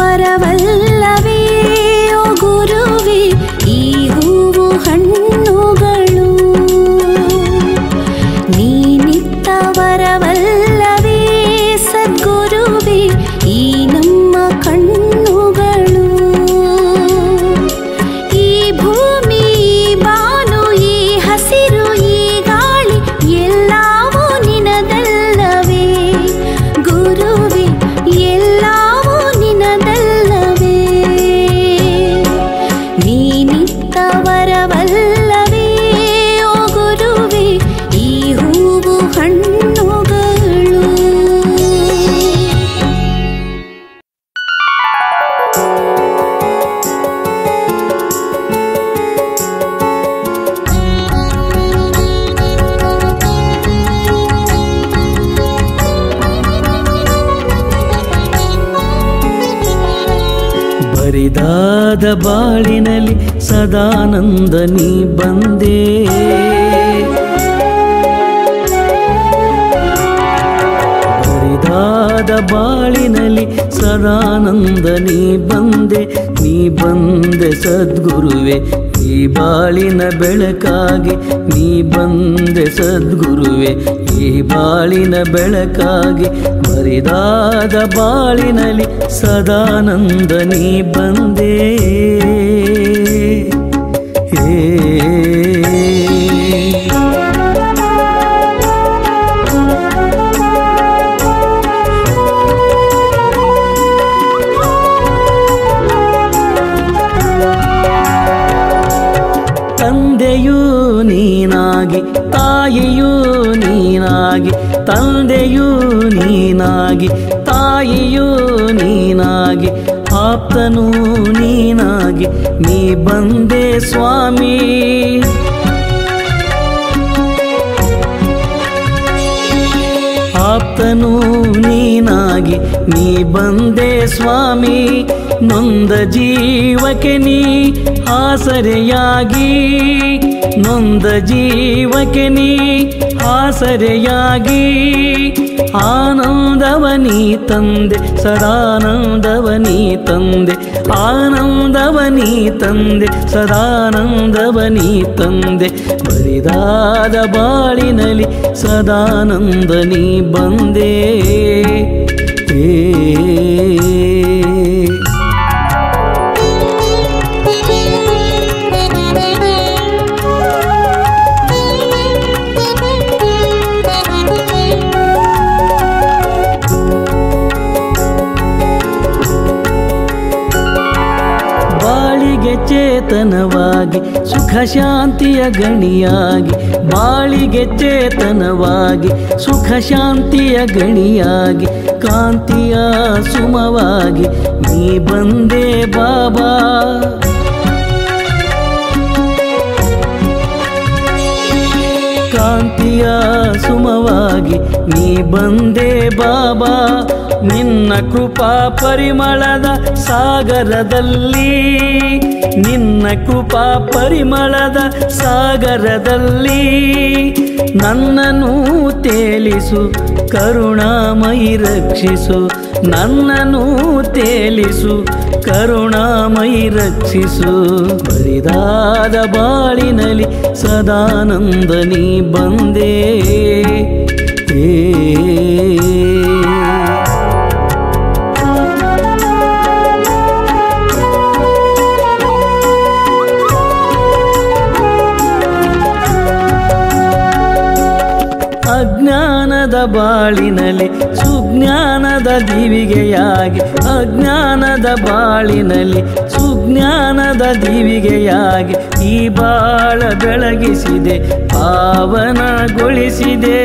ವರವಲ್ಲವೇ ಓ ಗುರುವೇ ಈ ಹೂವು ಹಣ್ಣುಗಳು ನೀನಿತ್ತ ವರವಲ್ಲವೇ ಸದ್ಗುರುವೇ ಈ ನಮ್ಮ ಕಣ್ಣುಗಳು ಈ ಭೂಮಿ ಈ ಬಾನು ಈ ಹಸಿರು ಈ ಗಾಳಿ ಎಲ್ಲವೂ ನಿನದಲ್ಲವೇ ಗುರುವೇ ಎಲ್ಲವೂ ನಿನದಲ್ಲವೇ ನೀನಿತ್ತ ವರವಲ್ಲವೇ ಓ ಗುರುವೇ ಈ ಹೂವು ಹಣ್ಣುಗಳು ಬರಿದಾದ ಬಾಳಿನಲ್ಲಿ ಸದಾನಂದ ನೀ ಬಂದೆ ಬರಿದಾದ ಬಾಳಿನಲ್ಲಿ ಸದಾನಂದ ನೀ ಬಂದೆ ನೀ ಬಂದೆ ಸದ್ಗುರುವೆ ಈ ಬಾಳಿನ ಬೆಳಕಾಗಿ ನೀ ಬಂದೆ ಸದ್ಗುರುವೆ ಈ ಬಾಳಿನ ಬೆಳಕಾಗಿ ಬರಿದಾದ ಬಾಳಿನಲ್ಲಿ ಸದಾನಂದ ನೀ ಬಂದೆ ಏ ತಂದೆಯೂ ನೀನಾಗಿ ತಾಯಿಯೂ ನೀನಾಗಿ ತಂದೆಯೂ ನೀನಾಗಿ ತಾಯಿಯೂ ನೀನಾಗಿ ಆಪ್ತನೂ ನೀನಾಗಿ ನೀ ಬಂದೆ ಸ್ವಾಮಿ ಆಪ್ತನೂ ನೀನಾಗಿ ನೀ ಬಂದೆ ಸ್ವಾಮಿ ನೊಂದ ಜೀವಕ್ಕೆ ನೀ ಆಸರೆಯಾಗಿ ನೊಂದ ಜೀವಕ್ಕೆ ನೀ ಆಸರೆಯಾಗಿ ಆನಂದವನಿ ತಂದೆ ಸದಾನಂದವನಿ ತಂದೆ ಆನಂದವನಿ ತಂದೆ ಸದಾನಂದವನಿ ತಂದೆ ಬರಿದಾದ ಬಾಳಿನಲ್ಲಿ ಸದಾನಂದ ನೀ ಬಂದೆ ಏ ಬಾಳಿಗೆ ಚೇತನವಾಗಿ ಸುಖ ಶಾಂತಿಯ ಗಣಿಯಾಗಿ ಬಾಳಿಗೆ ಚೇತನವಾಗಿ ಸುಖ ಶಾಂತಿಯ ಗಣಿಯಾಗಿ ಕಾಂತಿಯ ಸುಮವಾಗಿ ನೀ ಬಂದೆ ಬಾಬಾ ಕಾಂತಿಯ ಸುಮವಾಗಿ ನೀ ಬಂದೆ ಬಾಬಾ ನಿನ್ನ ಕೃಪಾ ಪರಿಮಳದ ಸಾಗರದಲ್ಲಿ ನಿನ್ನ ಕೃಪಾ ಪರಿಮಳದ ಸಾಗರದಲ್ಲಿ ನನ್ನನ್ನು ತೇಲಿಸು ಕರುಣಾಮಯಿ ರಕ್ಷಿಸು ನನ್ನನ್ನು ತೇಲಿಸು ಕರುಣಾಮಯಿ ರಕ್ಷಿಸು ಬರಿದಾದ ಬಾಳಿನಲ್ಲಿ ಸದಾನಂದ ನೀ ಬಂದೆ ಏ ಅಜ್ಞಾನದ ಬಾಳಿನಲ್ಲಿ ಸುಜ್ಞಾನದ ದಿವಿಗೆಯಾಗಿ ಅಜ್ಞಾನದ ಬಾಳಿನಲ್ಲಿ ಸುಜ್ಞಾನದ ದಿವಿಗೆಯಾಗಿ ಈ ಬಾಳ ಬೆಳಗಿಸಿದೆ ಪಾವನಗೊಳಿಸಿದೆ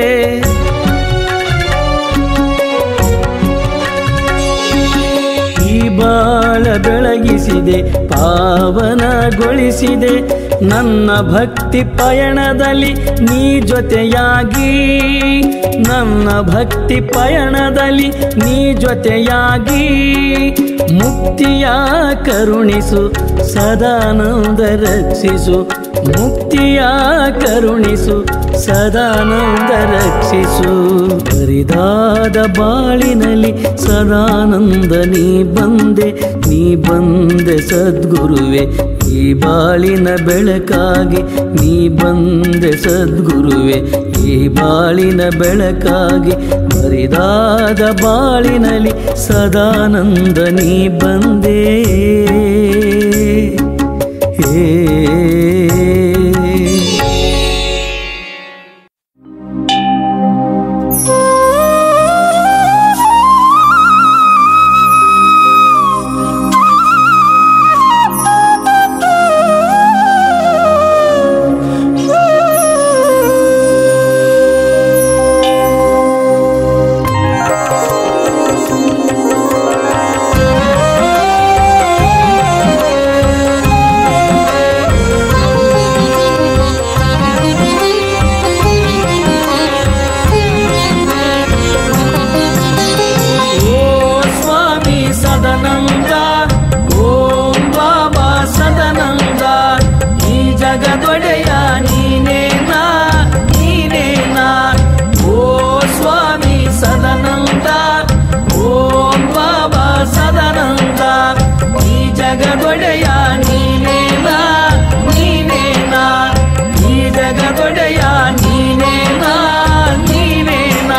ಈ ಬಾಳ ಬೆಳಗಿಸಿದೆ ಪಾವನಗೊಳಿಸಿದೆ ನನ್ನ ಭಕ್ತಿ ಪಯಣದಲ್ಲಿ ನೀ ಜೊತೆಯಾಗಿ ನನ್ನ ಭಕ್ತಿ ಪಯಣದಲ್ಲಿ ನೀ ಜೊತೆಯಾಗಿ ಮುಕ್ತಿಯ ಕರುಣಿಸು ಸದಾನಂದ ರಕ್ಷಿಸು ಮುಕ್ತಿಯ ಕರುಣಿಸು ಸದಾನಂದ ರಕ್ಷಿಸು ಬರಿದಾದ ಬಾಳಿನಲ್ಲಿ ಸದಾನಂದ ನೀ ಬಂದೆ ನೀ ಬಂದೆ ಸದ್ಗುರುವೆ ಈ ಬಾಳಿನ ಬೆಳಕಾಗಿ ನೀ ಬಂದೆ ಸದ್ಗುರುವೆ ಈ ಬಾಳಿನ ಬೆಳಕಾಗಿ ಬರಿದಾದ ಬಾಳಿನಲ್ಲಿ ಸದಾನಂದ ನೀ ಬಂದೆ ಹೇ ಓ ಸ್ವಾಮಿ ಸದನಂದ ಓಂ ಬಾಬಾ ಸದನಂದ ಈ ಜಗದೊಡೆಯ ನೀನೇನಾ ನೀನೇನಾ ಓ ಸ್ವಾಮಿ ಸದನಂದ ಓಂ ಬಾಬಾ ಸದನಂದ ಈ ಜಗದೊಡೆಯ ನೀನೇನಾ ನೀನೇನಾ ಈ ಜಗದೊಡೆಯ ನೀನೇನಾ ನೀನೇನಾ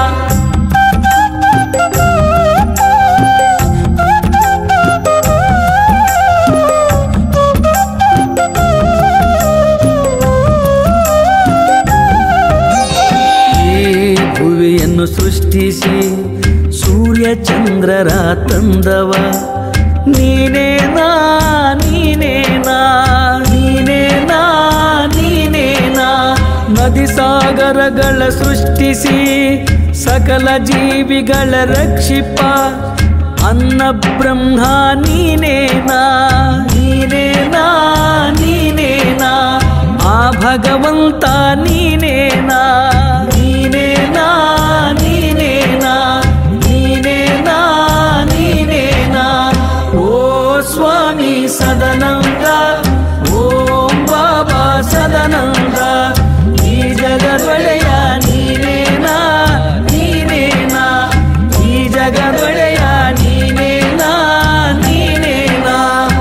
ಈ ಭುವಿಯನ್ನು ಸೃಷ್ಟಿಸಿ ಸೂರ್ಯ ಚಂದ್ರರ ತಂದವ ನೀನೇನಾ ನೀನೇನಾ ನೀನೇನಾ ನೀನೇನಾ ನದಿ ಸಾಗರಗಳ ಸೃಷ್ಟಿಸಿ ಸಕಲ ಜೀವಿಗಳ ರಕ್ಷಿಪ ಅನ್ನ ಬ್ರಹ್ಮ ನೀನೇನಾ ನೀನೇನಾ ನೀನೇನಾ ಆ ಭಗವಂತ ನೀನೇನಾ ನೀನೇನಾ ನೀನೇನಾ ನೀನೇನಾ ನೀನೇನಾ ಓ ಸ್ವಾಮಿ ಸದನಂದ ಓಂ ಬಾಬಾ ಸದನಂದ ಈ ಜಗದೊಡೆಯ ನೀನೇನಾ ನೀನೇನಾ ಈ ಜಗದೊಡೆಯ ನೀನೇನಾ ನೀನೇನಾ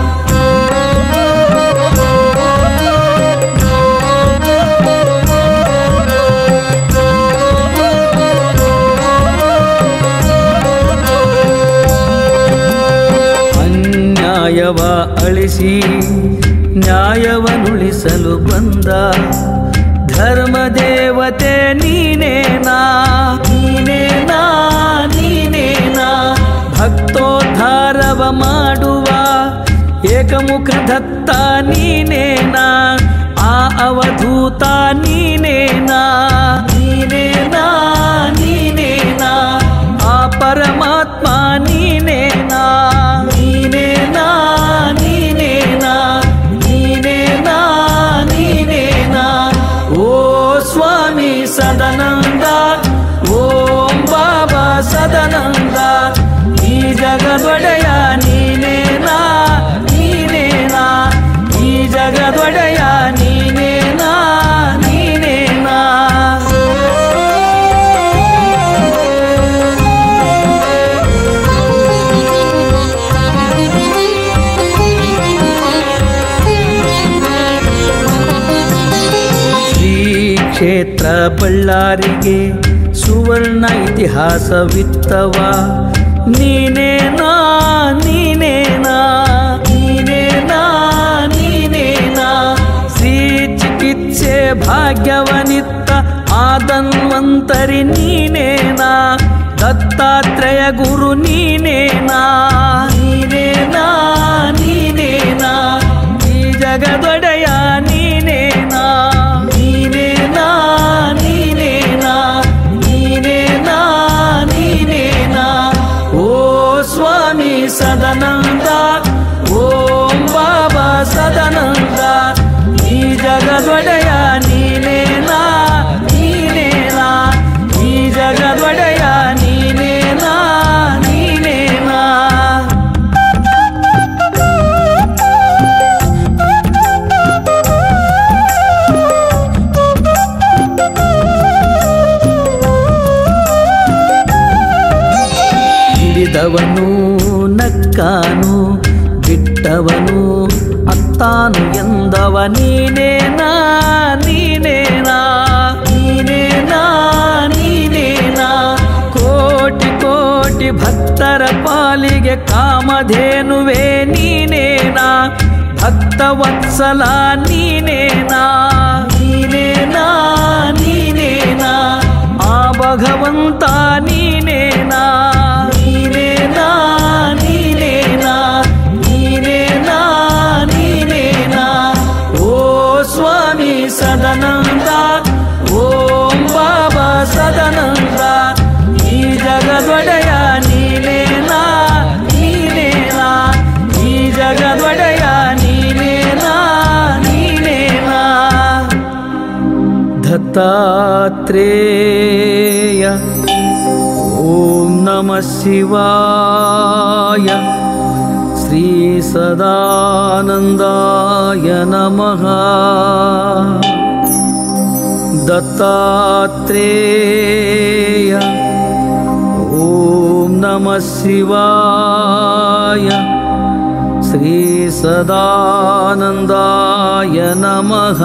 ಅನ್ಯಾಯವ ಅಳಿಸಿ ನ್ಯಾಯವನ್ನುಳಿಸಲು ಬಂದ ಧರ್ಮ ದೇವತೆ ನೀನೇನಾ ನೀನೇನಾ ನೀನೇನಾ ಭಕ್ತೋದ್ಧಾರವ ಮಾಡುವ ಏಕಮುಖ ದತ್ತ ನೀನೇನಾ ಆ ಅವಧೂತ ನೀನೇನಾ ನೀನೇನಾ ನೀನೇನಾ ಆ ಪರಮಾತ್ಮ ನೀನೇನಾ ನೀನೇನಾ ನೀನೇನಾ ನೀನೇನಾ ನೀನೇನಾ ಓ ಸ್ವಾಮಿ ಸದನಂದ ಓಂ ಬಾಬಾ ಸದನಂದ ಈ ಜಗದೊಡೆಯ ನೀನೇನಾ ನೀನೇನಾ ಈ ಜಗದೊಡೆಯ ನೀನೇನಾ ನೀನೇನಾ ಶ್ರೀ ಕ್ಷೇತ್ರ ಬಳ್ಳಾರಿಗೆ ಸುವರ್ಣ ಇತಿಹಾಸವಿತ್ತವ ನೀನೇನಾ ನೀನೇನಾ ನೀನೇನಾ ನೀನೇನಾ ಶ್ರೀ ಚಿಕಿತ್ಸೆ ಭಾಗ್ಯವನಿತ್ತ ಆದನ್ವಂತರಿ ನೀನೇನಾ ದತ್ತಾತ್ರೇಯ ಗುರು ನೀನೇನಾ ನೀನೇನಾ ನೀನೇನಾ ಈ ಜಗದೊಡೆಯ ನೀನೇನಾ ನೀನೇನಾ ನೀನೇನಾ ನೀನೇನಾ ನೀನೇನಾ ಓ ಸ್ವಾಮಿ ಸದನಂದ ಓಂ ಬಾಬಾ ಸದನಂದ ಈ ಜಗದೊಡೆಯ ನೀನೇನಾ ನೀನೇನಾ ಈ ಜಗದೊಡೆಯ ನೀನೇನಾ ನೀನೇನಾ ಅಕ್ಕಾನು ಬಿಟ್ಟವನು ಅತ್ತಾನು ಎಂದವ ನೀನೇನಾ ನೀನೇನಾ ನೀನೇನಾ ನೀನೇನಾ ಕೋಟಿ ಕೋಟಿ ಭಕ್ತರ ಪಾಲಿಗೆ ಕಾಮಧೇನುವೆ ನೀನೇನಾ ಭಕ್ತವತ್ಸಲ ನೀನೇನಾ ನೀನೇನಾ ನೀನೇನಾ ಆ ಭಗವಂತ ನೀನೇನಾ ನೀನೇನಾ ನೀನೇನಾ ನೀನೇನಾ ನೀನೇನಾ ಓ ಸ್ವಾಮಿ ಸದನಂದ ಓಂ ಬಾಬಾ ಸದನಂದ ಈ ಜಗದೊಡೆಯ ನೀನೇನಾ ನೀನೇನಾ ಈ ಜಗದೊಡೆಯ ನೀನೇನಾ ನೀನೇನಾ ದತ್ತಾತ್ರೇಯ ಓಂ ನಮಃ ಶಿವಾಯ ಶ್ರೀ ಸದಾನಂದಾಯ ನಮಃ ದತ್ತಾತ್ರೇಯ ಓಂ ನಮಃ ಶಿವಾಯ ಶ್ರೀ ಸದಾನಂದಾಯ ನಮಃ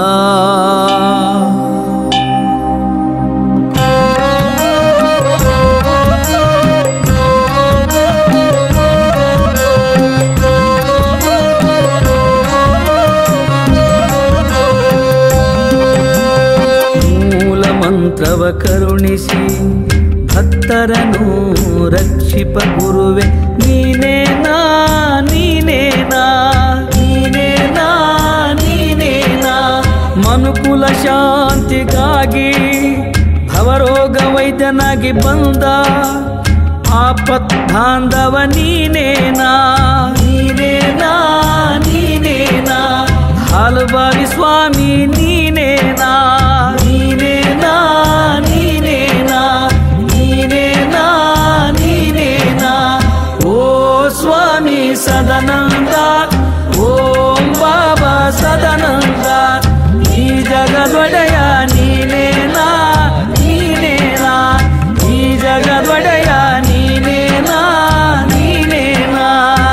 ಮೂಲ ಮಂತ್ರವ ಕರುಣಿಸಿ ಭಕ್ತರನು ರಕ್ಷಿಪ ಗುರುವೆ ನೀನೇನಾ ನೀನೇನಾ ನೀನೇನಾ ನೀನೇನಾ ಮನುಕುಲ ಶಾಂತಿಗಾಗಿ ಭವರೋಗ ವೈದ್ಯನಾಗಿ ಬಂದ ಆಪತ್ ಬಾಂಧವ ನೀನೇನಾ ನೀನೇನಾ ನೀನೇನಾ ಹಾಲುಬಾವಿ ಸ್ವಾಮಿ ನೀನೇನಾ ನೀನೇನಾ ನೀನೇನಾ ನೀನೇನಾ ನೀನೇನಾ ಓ ಸ್ವಾಮಿ ಸದನಂದ ಓಂ ಬಾಬಾ ಸದನಂದ ಈ ಜಗದೊಡೆಯ ನೀನೇನಾ ನೀನೇನಾ ಈ ಜಗದೊಡೆಯ ನೀನೇನಾ ನೀನೇನಾ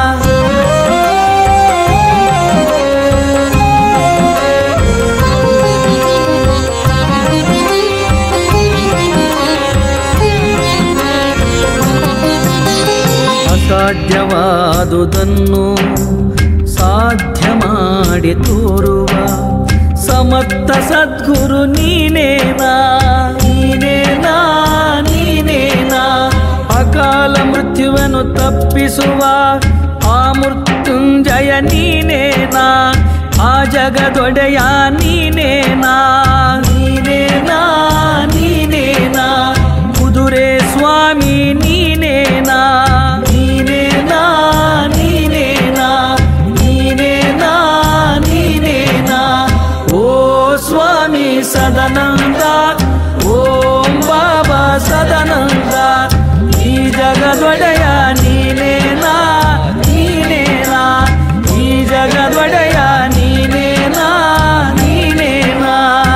ಅಸಾಧ್ಯವಾದುದನ್ನು ಸಾಧ್ಯ ಮಾಡಿ ತೋರುವ ಸಮರ್ಥ ಸದ್ಗುರು ನೀನೇನಾ ನೀನೇನಾ ನೀನೇನಾ ಅಕಾಲ ಮೃತ್ಯುವನ್ನು ತಪ್ಪಿಸುವ ಆ ಮೃತ್ಯುಂಜಯ ನೀನೇನಾ ಆ ಜಗದೊಡೆಯ ನೀನೇನಾ ನೀನೇನಾ ನೀನೇನಾ ಕುದುರೆ ಸ್ವಾಮಿ ನೀನೇನಾ ನೀನೇನಾ ನೀನೇನಾ ನೀನೇನಾ ನೀನೇನಾ ಓ ಸ್ವಾಮಿ ಸದನಂದ ಓಂ ಬಾಬಾ ಸದನಂದ ಈ ಜಗದೊಡೆಯ ನೀನೇನಾ ನೀನೇನಾ ಈ ಜಗದೊಡೆಯ ನೀನೇನಾ ನೀನೇನಾ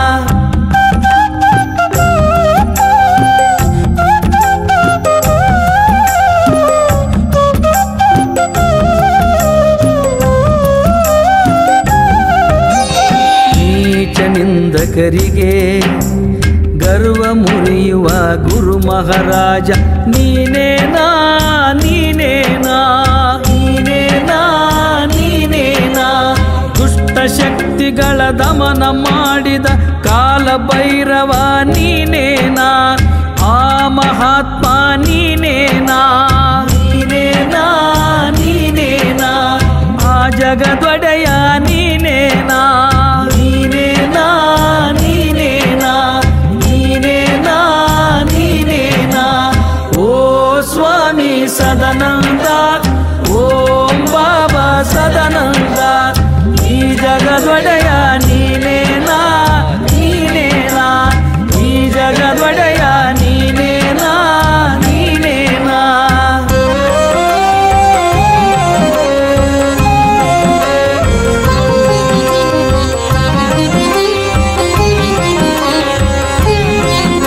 ನೀಚ ನಿಂದಕರಿಗೆ ಗರ್ವ ಮುರಿಯುವ ಗುರು ಮಹಾರಾಜ ನೀನೇನಾ ನೀನೇನಾ ನೀನೇನಾ ನೀನೇನಾ ದುಷ್ಟ ಶಕ್ತಿಗಳ ದಮನ ಮಾಡಿದ ಕಾಲ ಭೈರವ ನೀನೇನಾ ಆ ಮಹಾತ್ಮ ನೀನೇನಾ ನೀನೇನಾ ನೀನೇನಾ ಆ ಜಗದೊಡೆಯ ನೀನೇನಾ ನೀನೇನಾ ನೀನೇನಾ ನೀನೇನಾ ನೀನೇನಾ ಓ ಸ್ವಾಮಿ ಸದನಂದ ಓಂ ಬಾಬಾ ಸದನಂದ ಈ ಜಗದೊಡೆಯ ನೀನೇನಾ ನೀನೇನಾ ಈ ಜಗದೊಡೆಯ ನೀನೇನಾ ನೀನೇನಾ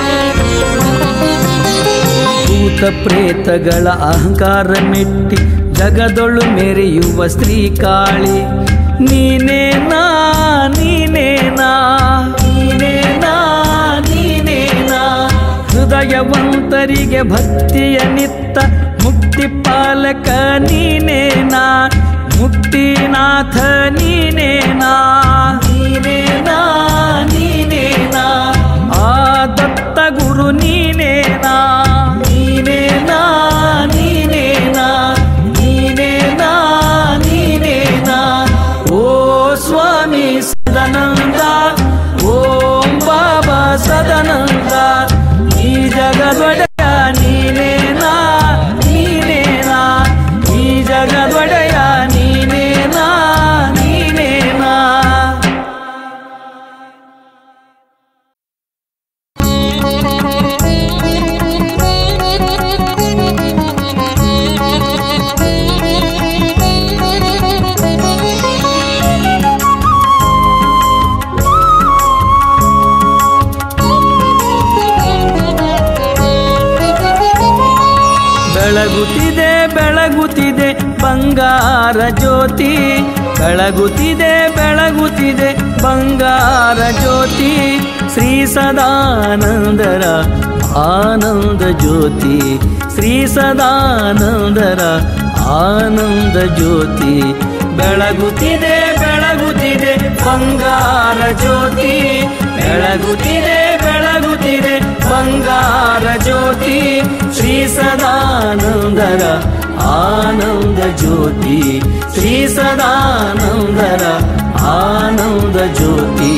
ಭೂತ ಪ್ರೇತಗಳ ಅಹಂಕಾರ ಮೆಟ್ಟಿ ಜಗದೊಳು ಮೆರೆಯುವ ಸ್ತ್ರೀ ಕಾಳಿ ನೀನೇನಾ ನೀನೇನಾ ನೀನೇನಾ ನೀನೇನಾ ಹೃದಯವಂತರಿಗೆ ಭಕ್ತಿಯ ನಿತ್ತ ಮುಕ್ತಿ ಪಾಲಕ ನೀನೇನಾ ಮುಕ್ತಿನಾಥ ನೀನೇನಾ ನೀನೇನಾ ನೀನೇನಾ ಆ ದತ್ತ ಗುರು ನೀನೇನಾ ನೀನೇನಾ ನೀನೇನಾ ನೀನೇನಾ ನೀನೇನಾ ಓ ಸ್ವಾಮಿ ಸದನಂದ ಓಂ ಬಾಬಾ ಸದನಂದ ಈ ಜಗದೊಡೆಯ ನೀನೇನಾ ನೀನೇನಾ ಈ ಜಗದೊಡೆಯ ನೀನೇನಾ ನೀನೇನಾ ಬೆಳಗುತ್ತಿದೆ ಬೆಳಗುತ್ತಿದೆ ಬಂಗಾರ ಜ್ಯೋತಿ ಬೆಳಗುತ್ತಿದೆ ಬೆಳಗುತ್ತಿದೆ ಬಂಗಾರ ಜ್ಯೋತಿ ಶ್ರೀ ಸದಾನಂದರ ಆನಂದ ಜ್ಯೋತಿ ಶ್ರೀ ಸದಾನಂದರ ಆನಂದ ಜ್ಯೋತಿ ಬೆಳಗುತ್ತಿದೆ ಬೆಳಗುತ್ತಿದೆ ಬಂಗಾರ ಜ್ಯೋತಿ ಬೆಳಗುತ್ತಿದೆ ಬೆಳಗುತ್ತಿದೆ ಬಂಗಾರ ಜ್ಯೋತಿ ಶ್ರೀ ಸದಾನಂದರ ಆನಂದ ಜ್ಯೋತಿ ಶ್ರೀ ಸದಾನಂದರ ಆನಂದ ಜ್ಯೋತಿ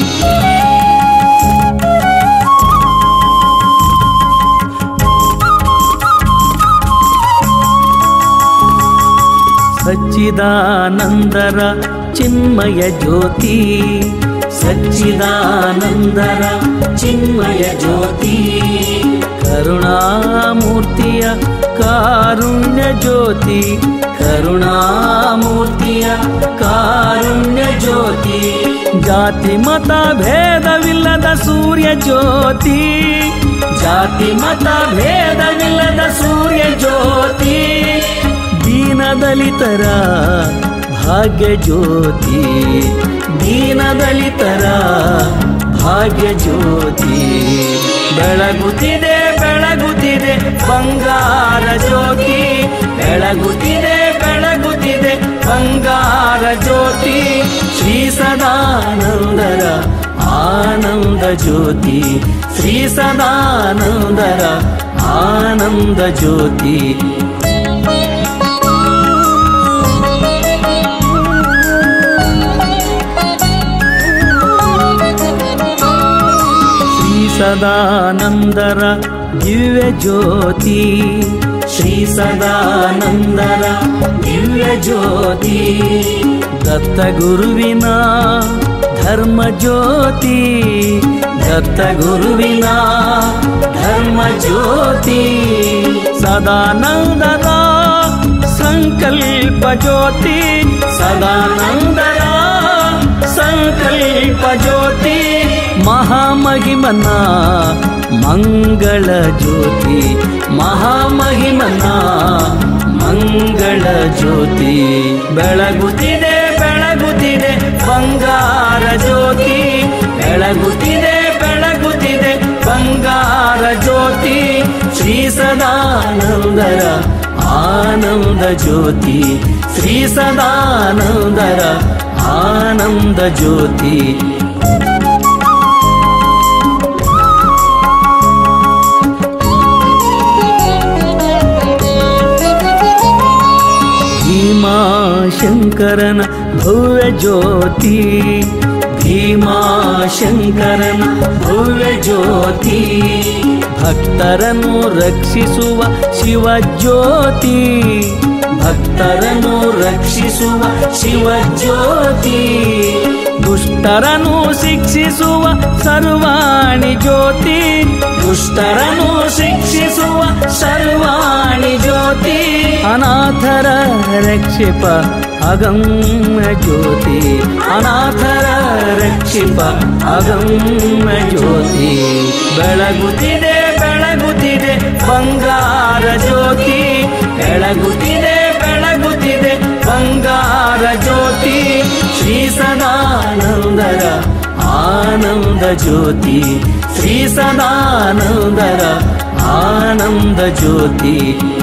ಸಚ್ಚಿದಾನಂದರ ಚಿನ್ಮಯ ಜ್ಯೋತಿ ಸಚ್ಚಿದಾನಂದರ ಚಿನ್ಮಯ ಜ್ಯೋತಿ ಕರುಣಾಮೂರ್ತಿಯ ಕಾರುಣ್ಯ ಜ್ಯೋತಿ ಕರುಣಾಮೂರ್ತಿಯ ಕಾರುಣ್ಯ ಜ್ಯೋತಿ ಜಾತಿ ಮತ ಭೇದವಿಲ್ಲದ ಸೂರ್ಯ ಜ್ಯೋತಿ ಜಾತಿ ಮತ ಭೇದವಿಲ್ಲದ ಸೂರ್ಯ ಜ್ಯೋತಿ ದೀನದಲಿತರ ಭಾಗ್ಯ ಜ್ಯೋತಿ ದೀನದಲಿತರ ಭಾಗ್ಯ ಜ್ಯೋತಿ ಬೆಳಗುತ್ತಿದೆ ಬೆಳಗುತ್ತಿದೆ ಬಂಗಾರ ಜ್ಯೋತಿ ಬೆಳಗುತ್ತಿದೆ ಬೆಳಗುತ್ತಿದೆ ಬಂಗಾರ ಜ್ಯೋತಿ ಶ್ರೀ ಸದಾನಂದರ ಆನಂದ ಜ್ಯೋತಿ ಶ್ರೀ ಸದಾನಂದರ ಆನಂದ ಜ್ಯೋತಿ ಶ್ರೀ ಸದಾನಂದರ ದಿವ್ಯ ಜ್ಯೋತಿ ಶ್ರೀ ಸದಾನಂದರ ದಿವ್ಯ ಜ್ಯೋತಿ ದತ್ತ ಗುರುವಿನ ಧರ್ಮ ಜ್ಯೋತಿ ದತ್ತ ಗುರುವಿನ ಧರ್ಮ ಜ್ಯೋತಿ ಸದಾನಂದರ ಸಂಕಲ್ಪ ಜ್ಯೋತಿ ಸದಾನಂದರ ಸಂಕಲ್ಪ ಜ್ಯೋತಿ ಮಹಾಮಹಿಮನ ಮಂಗಳ ಜ್ಯೋತಿ ಮಹಾಮಹಿಮನ ಮಂಗಳ ಜ್ಯೋತಿ ಬೆಳಗುತ್ತಿದೆ ಬೆಳಗುತ್ತಿದೆ ಬಂಗಾರ ಜ್ಯೋತಿ ಬೆಳಗುತ್ತಿದೆ ಬೆಳಗುತ್ತಿದೆ ಬಂಗಾರ ಜ್ಯೋತಿ ಶ್ರೀ ಸದಾನಂದರ ಆನಂದ ಜ್ಯೋತಿ ಶ್ರೀ ಸದಾನಂದರ ಆನಂದ ಜ್ಯೋತಿ ಭೀಮಾಶಂಕರನ ಭವ್ಯ ಜ್ಯೋತಿ ಭೀಮಾಶಂಕರನ ಭವ್ಯ ಜ್ಯೋತಿ ಭಕ್ತರನ್ನು ರಕ್ಷಿಸುವ ಶಿವ ಜ್ಯೋತಿ ಭಕ್ತರನ್ನು ರಕ್ಷಿಸುವ ಶಿವ ಜ್ಯೋತಿ ದುಷ್ಟರನ್ನು ಶಿಕ್ಷಿಸುವ ಸರ್ವಾಣಿ ಜ್ಯೋತಿ ದುಷ್ಟರನ್ನು ಶಿಕ್ಷಿಸುವ ಸರ್ವಾಣಿ ಜ್ಯೋತಿ ಅನಾಥರ ರಕ್ಷಿಪ ಅಗಮ್ಯ ಜ್ಯೋತಿ ಅನಾಥರ ರಕ್ಷಿಪ ಅಗಮ್ಯ ಜ್ಯೋತಿ ಬೆಳಗುತ್ತಿದೆ ಬೆಳಗುತ್ತಿದೆ ಬಂಗಾರ ಜ್ಯೋತಿ ಬೆಳಗುತ್ತಿದೆ ಬೆಳಗು ಜ್ಯೋತಿ ಶ್ರೀ ಸದಾನಂದರ ಆನಂದ ಜ್ಯೋತಿ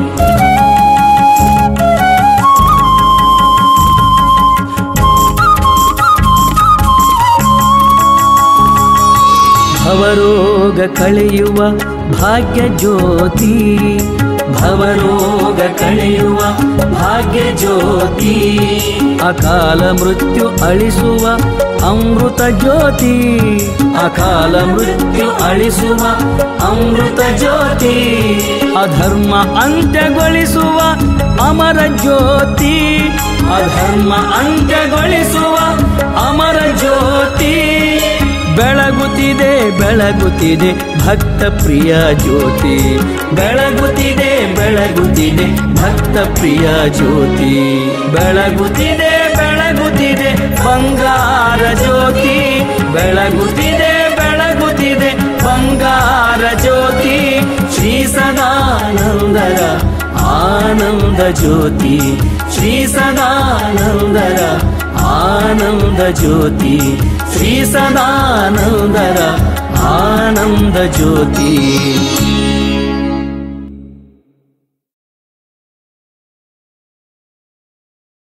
ಭವರೋಗ ಕಳೆಯುವ ಭಾಗ್ಯ ಜ್ಯೋತಿ ಭವರೋಗ ಕಳೆಯುವ ಭಾಗ್ಯ ಜ್ಯೋತಿ ಅಕಾಲ ಮೃತ್ಯು ಅಳಿಸುವ ಅಮೃತ ಜ್ಯೋತಿ ಅಕಾಲ ಮೃತ್ಯು ಅಳಿಸುವ ಅಮೃತ ಜ್ಯೋತಿ ಅಧರ್ಮ ಅಂತ್ಯಗೊಳಿಸುವ ಅಮರ ಜ್ಯೋತಿ ಅಧರ್ಮ ಅಂತ್ಯಗೊಳಿಸುವ ಅಮರ ಜ್ಯೋತಿ ಬೆಳಗುತ್ತಿದೆ ಬೆಳಗುತ್ತಿದೆ ಭಕ್ತ ಪ್ರಿಯ ಜ್ಯೋತಿ ಬೆಳಗುತ್ತಿದೆ ಬೆಳಗುತ್ತಿದೆ ಭಕ್ತ ಪ್ರಿಯ ಜ್ಯೋತಿ ಬೆಳಗುತ್ತಿದೆ ಬೆಳಗುತ್ತಿದೆ ಬಂಗಾರ ಜ್ಯೋತಿ ಬೆಳಗುತ್ತಿದೆ ಬೆಳಗುತ್ತಿದೆ ಬಂಗಾರ ಜ್ಯೋತಿ ಶ್ರೀ ಸದಾನಂದರ ಆನಂದ ಜ್ಯೋತಿ ಶ್ರೀ ಸದಾನಂದರ ಆನಂದ ಜ್ಯೋತಿ ಶ್ರೀ ಸದಾನಂದರ ಆನಂದ ಜ್ಯೋತಿ